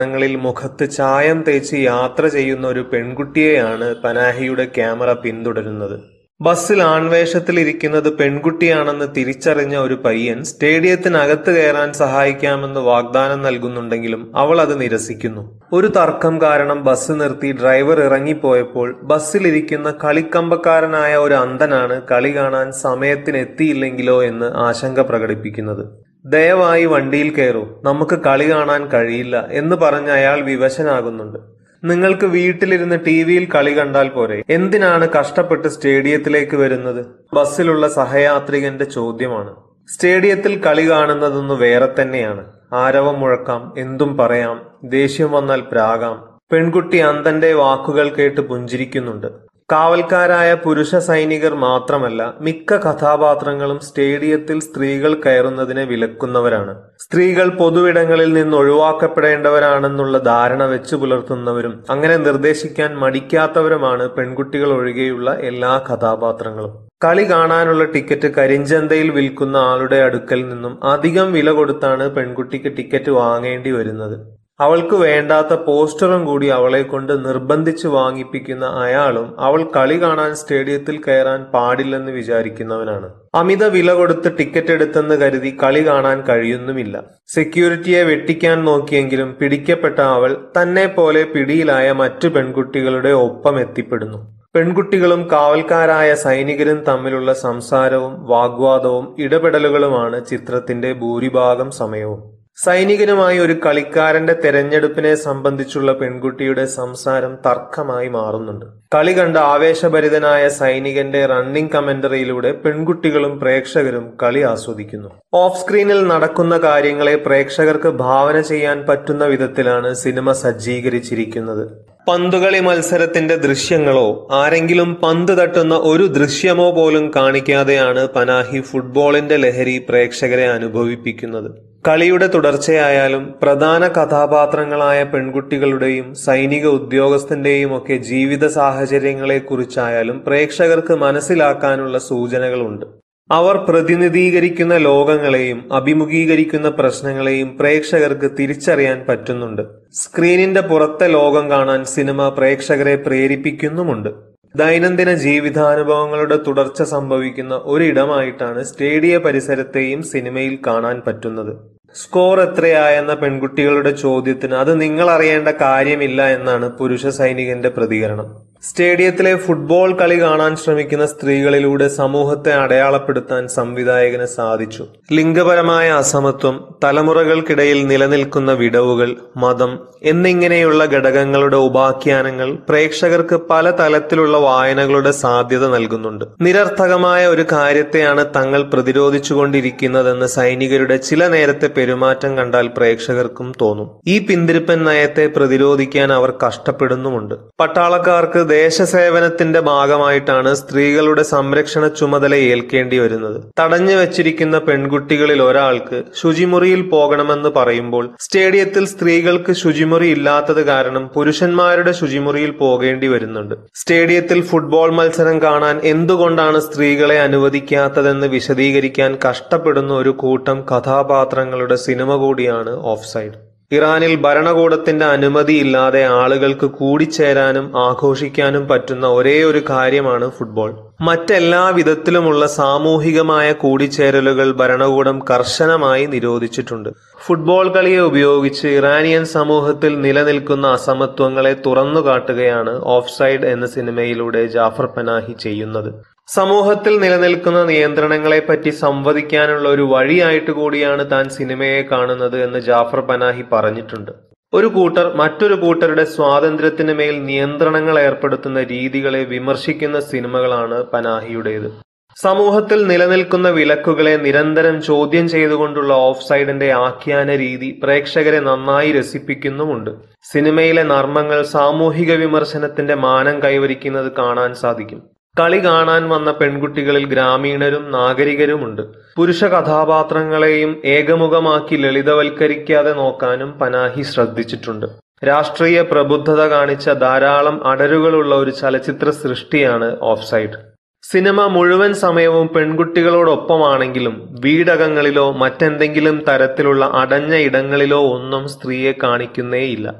ങ്ങളിൽ മുഖത്ത് ചായം തേച്ച് യാത്ര ചെയ്യുന്ന ഒരു പെൺകുട്ടിയെയാണ് പനാഹിയുടെ ക്യാമറ പിന്തുടരുന്നത് ബസ്സിൽ ആൺവേഷത്തിൽ ഇരിക്കുന്നത് പെൺകുട്ടിയാണെന്ന് തിരിച്ചറിഞ്ഞ ഒരു പയ്യൻ സ്റ്റേഡിയത്തിനകത്ത് കയറാൻ സഹായിക്കാമെന്ന് വാഗ്ദാനം നൽകുന്നുണ്ടെങ്കിലും അവൾ അത് നിരസിക്കുന്നു ഒരു തർക്കം കാരണം ബസ് നിർത്തി ഡ്രൈവർ ഇറങ്ങിപ്പോയപ്പോൾ ബസ്സിലിരിക്കുന്ന കളിക്കമ്പക്കാരനായ ഒരു അന്ധനാണ് കളി കാണാൻ സമയത്തിനെത്തിയില്ലെങ്കിലോ എന്ന് ആശങ്ക പ്രകടിപ്പിക്കുന്നത് ദയവായി വണ്ടിയിൽ കയറൂ നമുക്ക് കളി കാണാൻ കഴിയില്ല എന്ന് പറഞ്ഞ് അയാൾ വിവശനാകുന്നുണ്ട് നിങ്ങൾക്ക് വീട്ടിലിരുന്ന് ടി വിയിൽ കളി കണ്ടാൽ പോരെ എന്തിനാണ് കഷ്ടപ്പെട്ട് സ്റ്റേഡിയത്തിലേക്ക് വരുന്നത് ബസ്സിലുള്ള സഹയാത്രികന്റെ ചോദ്യമാണ് സ്റ്റേഡിയത്തിൽ കളി കാണുന്നതൊന്ന് വേറെ തന്നെയാണ് ആരവം മുഴക്കാം എന്തും പറയാം ദേഷ്യം വന്നാൽ പ്രാകാം പെൺകുട്ടി അന്തന്റെ വാക്കുകൾ കേട്ട് പുഞ്ചിരിക്കുന്നുണ്ട് കാവൽക്കാരായ പുരുഷ സൈനികർ മാത്രമല്ല മിക്ക കഥാപാത്രങ്ങളും സ്റ്റേഡിയത്തിൽ സ്ത്രീകൾ കയറുന്നതിനെ വിലക്കുന്നവരാണ് സ്ത്രീകൾ പൊതുവിടങ്ങളിൽ നിന്ന് ഒഴിവാക്കപ്പെടേണ്ടവരാണെന്നുള്ള ധാരണ വെച്ചു പുലർത്തുന്നവരും അങ്ങനെ നിർദ്ദേശിക്കാൻ മടിക്കാത്തവരുമാണ് പെൺകുട്ടികൾ ഒഴികെയുള്ള എല്ലാ കഥാപാത്രങ്ങളും കളി കാണാനുള്ള ടിക്കറ്റ് കരിഞ്ചന്തയിൽ വിൽക്കുന്ന ആളുടെ അടുക്കൽ നിന്നും അധികം വില കൊടുത്താണ് പെൺകുട്ടിക്ക് ടിക്കറ്റ് വാങ്ങേണ്ടി വരുന്നത് അവൾക്ക് വേണ്ടാത്ത പോസ്റ്ററും കൂടി അവളെ കൊണ്ട് നിർബന്ധിച്ച് വാങ്ങിപ്പിക്കുന്ന അയാളും അവൾ കളി കാണാൻ സ്റ്റേഡിയത്തിൽ കയറാൻ പാടില്ലെന്ന് വിചാരിക്കുന്നവനാണ് അമിത വില കൊടുത്ത് ടിക്കറ്റ് എടുത്തെന്ന് കരുതി കളി കാണാൻ കഴിയുന്നുമില്ല സെക്യൂരിറ്റിയെ വെട്ടിക്കാൻ നോക്കിയെങ്കിലും പിടിക്കപ്പെട്ട അവൾ തന്നെ പോലെ പിടിയിലായ മറ്റു പെൺകുട്ടികളുടെ ഒപ്പം എത്തിപ്പെടുന്നു പെൺകുട്ടികളും കാവൽക്കാരായ സൈനികരും തമ്മിലുള്ള സംസാരവും വാഗ്വാദവും ഇടപെടലുകളുമാണ് ചിത്രത്തിന്റെ ഭൂരിഭാഗം സമയവും സൈനികനുമായി ഒരു കളിക്കാരന്റെ തെരഞ്ഞെടുപ്പിനെ സംബന്ധിച്ചുള്ള പെൺകുട്ടിയുടെ സംസാരം തർക്കമായി മാറുന്നുണ്ട് കളി കണ്ട ആവേശഭരിതനായ സൈനികന്റെ റണ്ണിംഗ് കമന്ററിയിലൂടെ പെൺകുട്ടികളും പ്രേക്ഷകരും കളി ആസ്വദിക്കുന്നു ഓഫ് സ്ക്രീനിൽ നടക്കുന്ന കാര്യങ്ങളെ പ്രേക്ഷകർക്ക് ഭാവന ചെയ്യാൻ പറ്റുന്ന വിധത്തിലാണ് സിനിമ സജ്ജീകരിച്ചിരിക്കുന്നത് പന്തുകളി മത്സരത്തിന്റെ ദൃശ്യങ്ങളോ ആരെങ്കിലും പന്ത് തട്ടുന്ന ഒരു ദൃശ്യമോ പോലും കാണിക്കാതെയാണ് പനാഹി ഫുട്ബോളിന്റെ ലഹരി പ്രേക്ഷകരെ അനുഭവിപ്പിക്കുന്നത് കളിയുടെ തുടർച്ചയായാലും പ്രധാന കഥാപാത്രങ്ങളായ പെൺകുട്ടികളുടെയും സൈനിക ഉദ്യോഗസ്ഥന്റെയും ഒക്കെ ജീവിത സാഹചര്യങ്ങളെക്കുറിച്ചായാലും പ്രേക്ഷകർക്ക് മനസ്സിലാക്കാനുള്ള സൂചനകളുണ്ട് അവർ പ്രതിനിധീകരിക്കുന്ന ലോകങ്ങളെയും അഭിമുഖീകരിക്കുന്ന പ്രശ്നങ്ങളെയും പ്രേക്ഷകർക്ക് തിരിച്ചറിയാൻ പറ്റുന്നുണ്ട് സ്ക്രീനിന്റെ പുറത്തെ ലോകം കാണാൻ സിനിമ പ്രേക്ഷകരെ പ്രേരിപ്പിക്കുന്നുമുണ്ട് ദൈനംദിന ജീവിതാനുഭവങ്ങളുടെ തുടർച്ച സംഭവിക്കുന്ന ഒരിടമായിട്ടാണ് സ്റ്റേഡിയ പരിസരത്തെയും സിനിമയിൽ കാണാൻ പറ്റുന്നത് സ്കോർ എത്രയായെന്ന പെൺകുട്ടികളുടെ ചോദ്യത്തിന് അത് നിങ്ങൾ അറിയേണ്ട കാര്യമില്ല എന്നാണ് പുരുഷ സൈനികന്റെ പ്രതികരണം സ്റ്റേഡിയത്തിലെ ഫുട്ബോൾ കളി കാണാൻ ശ്രമിക്കുന്ന സ്ത്രീകളിലൂടെ സമൂഹത്തെ അടയാളപ്പെടുത്താൻ സംവിധായകന് സാധിച്ചു ലിംഗപരമായ അസമത്വം തലമുറകൾക്കിടയിൽ നിലനിൽക്കുന്ന വിടവുകൾ മതം എന്നിങ്ങനെയുള്ള ഘടകങ്ങളുടെ ഉപാഖ്യാനങ്ങൾ പ്രേക്ഷകർക്ക് പല തലത്തിലുള്ള വായനകളുടെ സാധ്യത നൽകുന്നുണ്ട് നിരർത്ഥകമായ ഒരു കാര്യത്തെയാണ് തങ്ങൾ പ്രതിരോധിച്ചുകൊണ്ടിരിക്കുന്നതെന്ന് സൈനികരുടെ ചില നേരത്തെ പെരുമാറ്റം കണ്ടാൽ പ്രേക്ഷകർക്കും തോന്നും ഈ പിന്തിരിപ്പൻ നയത്തെ പ്രതിരോധിക്കാൻ അവർ കഷ്ടപ്പെടുന്നുമുണ്ട് പട്ടാളക്കാർക്ക് ദേശസേവനത്തിന്റെ ഭാഗമായിട്ടാണ് സ്ത്രീകളുടെ സംരക്ഷണ ചുമതല ഏൽക്കേണ്ടി വരുന്നത് തടഞ്ഞു വെച്ചിരിക്കുന്ന പെൺകുട്ടികളിൽ ഒരാൾക്ക് ശുചിമുറിയിൽ പോകണമെന്ന് പറയുമ്പോൾ സ്റ്റേഡിയത്തിൽ സ്ത്രീകൾക്ക് ശുചിമുറി ഇല്ലാത്തത് കാരണം പുരുഷന്മാരുടെ ശുചിമുറിയിൽ പോകേണ്ടി വരുന്നുണ്ട് സ്റ്റേഡിയത്തിൽ ഫുട്ബോൾ മത്സരം കാണാൻ എന്തുകൊണ്ടാണ് സ്ത്രീകളെ അനുവദിക്കാത്തതെന്ന് വിശദീകരിക്കാൻ കഷ്ടപ്പെടുന്ന ഒരു കൂട്ടം കഥാപാത്രങ്ങളുടെ സിനിമ കൂടിയാണ് ഓഫ് സൈഡ് ഇറാനിൽ ഭരണകൂടത്തിന്റെ അനുമതിയില്ലാതെ ആളുകൾക്ക് കൂടിച്ചേരാനും ആഘോഷിക്കാനും പറ്റുന്ന ഒരേ ഒരു കാര്യമാണ് ഫുട്ബോൾ മറ്റെല്ലാ വിധത്തിലുമുള്ള സാമൂഹികമായ കൂടിച്ചേരലുകൾ ഭരണകൂടം കർശനമായി നിരോധിച്ചിട്ടുണ്ട് ഫുട്ബോൾ കളിയെ ഉപയോഗിച്ച് ഇറാനിയൻ സമൂഹത്തിൽ നിലനിൽക്കുന്ന അസമത്വങ്ങളെ തുറന്നുകാട്ടുകയാണ് ഓഫ് സൈഡ് എന്ന സിനിമയിലൂടെ ജാഫർ പനാഹി ചെയ്യുന്നത് സമൂഹത്തിൽ നിലനിൽക്കുന്ന നിയന്ത്രണങ്ങളെപ്പറ്റി സംവദിക്കാനുള്ള ഒരു വഴിയായിട്ട് കൂടിയാണ് താൻ സിനിമയെ കാണുന്നത് എന്ന് ജാഫർ പനാഹി പറഞ്ഞിട്ടുണ്ട് ഒരു കൂട്ടർ മറ്റൊരു കൂട്ടരുടെ സ്വാതന്ത്ര്യത്തിന് മേൽ നിയന്ത്രണങ്ങൾ ഏർപ്പെടുത്തുന്ന രീതികളെ വിമർശിക്കുന്ന സിനിമകളാണ് പനാഹിയുടേത് സമൂഹത്തിൽ നിലനിൽക്കുന്ന വിലക്കുകളെ നിരന്തരം ചോദ്യം ചെയ്തുകൊണ്ടുള്ള ഓഫ് സൈഡിന്റെ ആഖ്യാന രീതി പ്രേക്ഷകരെ നന്നായി രസിപ്പിക്കുന്നുമുണ്ട് സിനിമയിലെ നർമ്മങ്ങൾ സാമൂഹിക വിമർശനത്തിന്റെ മാനം കൈവരിക്കുന്നത് കാണാൻ സാധിക്കും കളി കാണാൻ വന്ന പെൺകുട്ടികളിൽ ഗ്രാമീണരും നാഗരികരുമുണ്ട് പുരുഷ കഥാപാത്രങ്ങളെയും ഏകമുഖമാക്കി ലളിതവൽക്കരിക്കാതെ നോക്കാനും പനാഹി ശ്രദ്ധിച്ചിട്ടുണ്ട് രാഷ്ട്രീയ പ്രബുദ്ധത കാണിച്ച ധാരാളം അടരുകളുള്ള ഒരു ചലച്ചിത്ര സൃഷ്ടിയാണ് ഓഫ് സൈഡ് സിനിമ മുഴുവൻ സമയവും പെൺകുട്ടികളോടൊപ്പമാണെങ്കിലും വീടകങ്ങളിലോ മറ്റെന്തെങ്കിലും തരത്തിലുള്ള അടഞ്ഞ ഇടങ്ങളിലോ ഒന്നും സ്ത്രീയെ കാണിക്കുന്നേയില്ല